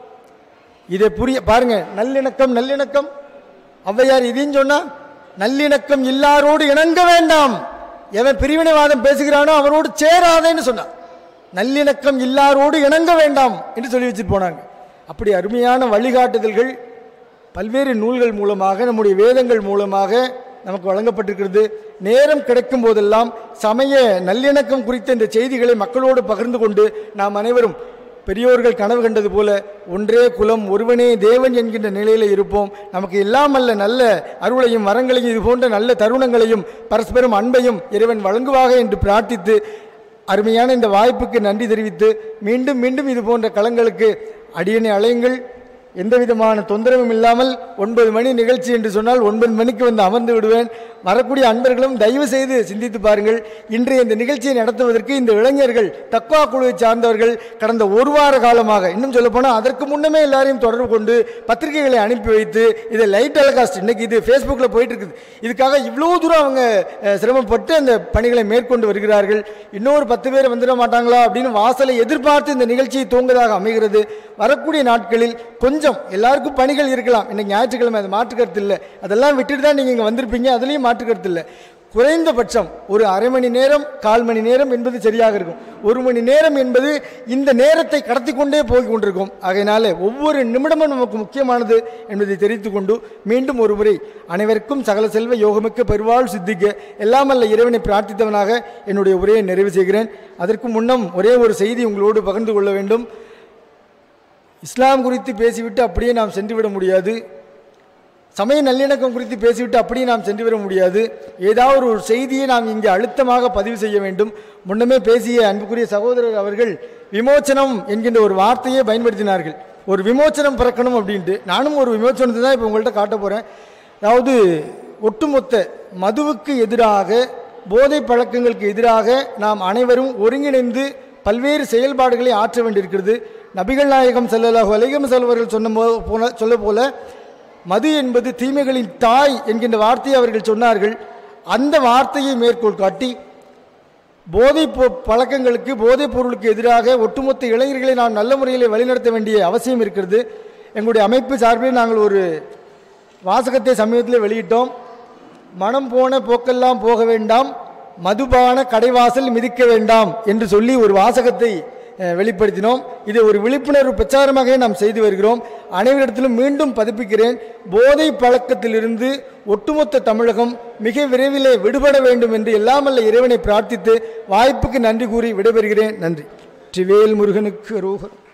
இதை புரிய பாருங்க நல்லிணக்கம் நல்லிணக்கம் ஔவையார் இதையும் சொன்னா நல்லிணக்கம் இல்லாரோடு இணங்க வேண்டாம் எவன் பிரிவினைவாதம் பேசுகிறானோ அவனோடு சேராதேன்னு சொன்னான் நல்லிணக்கம் இல்லாரோடு இணங்க வேண்டாம் என்று சொல்லி வச்சுட்டு போனாங்க அப்படி அருமையான வழிகாட்டுதல்கள் பல்வேறு நூல்கள் மூலமாக நம்முடைய வேதங்கள் மூலமாக நமக்கு வழங்கப்பட்டிருக்கிறது நேரம் கிடைக்கும் போதெல்லாம் சமய நல்லிணக்கம் குறித்த இந்த செய்திகளை மக்களோடு பகிர்ந்து கொண்டு நாம் அனைவரும் பெரியோர்கள் கனவு கண்டது போல ஒன்றே குலம் ஒருவனே தேவன் என்கின்ற நிலையில் இருப்போம் நமக்கு எல்லாம் அல்ல நல்ல அருளையும் வரங்களையும் இது போன்ற நல்ல தருணங்களையும் பரஸ்பரம் அன்பையும் இறைவன் வழங்குவாக என்று பிரார்த்தித்து அருமையான இந்த வாய்ப்புக்கு நன்றி தெரிவித்து மீண்டும் மீண்டும் இது போன்ற களங்களுக்கு அடியனை அலையுங்கள் எந்த விதமான தொந்தரவும் இல்லாமல் ஒன்பது மணி நிகழ்ச்சி என்று சொன்னால் ஒன்பது மணிக்கு வந்து அமர்ந்து விடுவேன் வரக்கூடிய அன்பர்களும் தயவு செய்து சிந்தித்து பாருங்கள் இன்றைய இந்த நிகழ்ச்சியை நடத்துவதற்கு இந்த இளைஞர்கள் தக்வா குழுவை சார்ந்தவர்கள் கடந்த ஒரு வார காலமாக இன்னும் சொல்லப்போனால் அதற்கு முன்னமே எல்லாரையும் தொடர்பு கொண்டு பத்திரிகைகளை அனுப்பி வைத்து இதை லைட் டெலிகாஸ்ட் இன்னைக்கு இது ஃபேஸ்புக்கில் போயிட்டு இருக்குது இதுக்காக இவ்வளோ தூரம் அவங்க அஹ், சிரமப்பட்டு அந்த பணிகளை மேற்கொண்டு வருகிறார்கள் இன்னொரு பத்து பேர் வந்துட மாட்டாங்களா அப்படின்னு வாசலை எதிர்பார்த்து இந்த நிகழ்ச்சியை தூங்குவதாக அமைகிறது வரக்கூடிய நாட்களில் கொஞ்சம் எல்லாருக்கும் பணிகள் இருக்கலாம் இன்னைக்கு ஞாயிற்றுக்கிழமை அது மாற்றுக்கருத்து இல்லை அதெல்லாம் விட்டுட்டு தான் நீங்கள் இங்கே வந்திருப்பீங்க அதுலேயும் மாற்றுக்கருத்து இல்லை குறைந்தபட்சம் ஒரு அரை மணி நேரம் கால் மணி நேரம் என்பது சரியாக இருக்கும் ஒரு மணி நேரம் என்பது இந்த நேரத்தை கடத்தி கொண்டே போய் கொண்டிருக்கும் ஆகையினால ஒவ்வொரு நிமிடமும் நமக்கு முக்கியமானது என்பதை தெரிவித்துக் கொண்டு மீண்டும் ஒரு முறை அனைவருக்கும் சகல செல்வ யோகமிக்க பெருவாள் சித்திக்க எல்லாம் அல்ல இறைவனை பிரார்த்தித்தவனாக என்னுடைய உரையை நிறைவு செய்கிறேன் அதற்கு முன்னம் ஒரே ஒரு செய்தி உங்களோடு பகிர்ந்து கொள்ள வேண்டும் இஸ்லாம் குறித்து பேசிவிட்டு அப்படியே நாம் சென்றுவிட முடியாது சமய நல்லிணக்கம் குறித்து பேசிவிட்டு அப்படியே நாம் சென்று வர முடியாது ஏதாவது ஒரு செய்தியை நாம் இங்கே அழுத்தமாக பதிவு செய்ய வேண்டும் முன்னமே பேசிய அன்புக்குரிய சகோதரர் அவர்கள் விமோச்சனம் என்கின்ற ஒரு வார்த்தையை பயன்படுத்தினார்கள் ஒரு விமோச்சனம் பிறக்கணும் அப்படின்ட்டு நானும் ஒரு விமோச்சனத்தை தான் இப்போ உங்கள்கிட்ட காட்ட போகிறேன் அதாவது ஒட்டுமொத்த மதுவுக்கு எதிராக போதை பழக்கங்களுக்கு எதிராக நாம் அனைவரும் ஒருங்கிணைந்து பல்வேறு செயல்பாடுகளை ஆற்ற வேண்டியிருக்கிறது நபிகள் நாயகம் செல்லலாக அலைகம் செல்வர்கள் சொன்ன போ- போல சொல்ல போல மது என்பது தீமைகளின் தாய் என்கின்ற வார்த்தையை அவர்கள் சொன்னார்கள் அந்த வார்த்தையை மேற்கோள் காட்டி போதைப் பொ- பழக்கங்களுக்கு போதைப் பொருளுக்கு எதிராக ஒட்டுமொத்த இளைஞர்களை நாம் நல்ல முறையில் வழிநடத்த வேண்டிய அவசியம் இருக்கிறது எங்களுடைய அமைப்பு சார்பில் நாங்கள் ஒரு வாசகத்தை சமீபத்தில் வெளியிட்டோம் மனம் போன போக்கெல்லாம் போக வேண்டாம் மதுபான கடைவாசல் மிதிக்க வேண்டாம் என்று சொல்லி ஒரு வாசகத்தை அஹ், வெளிப்படுத்தினோம் இதை ஒரு விழிப்புணர்வு பிரச்சாரமாக நாம் செய்து வருகிறோம் அனைவரிடத்திலும் மீண்டும் பதிப்பிக்கிறேன் போதை பழக்கத்திலிருந்து ஒட்டுமொத்த தமிழகம் மிக விரைவிலே விடுபட வேண்டும் என்று எல்லாமல்ல இறைவனை பிரார்த்தித்து வாய்ப்புக்கு நன்றி கூறி விடைபெறுகிறேன் நன்றி ட்ரிவேல் முருகனுக்கு ரோகர்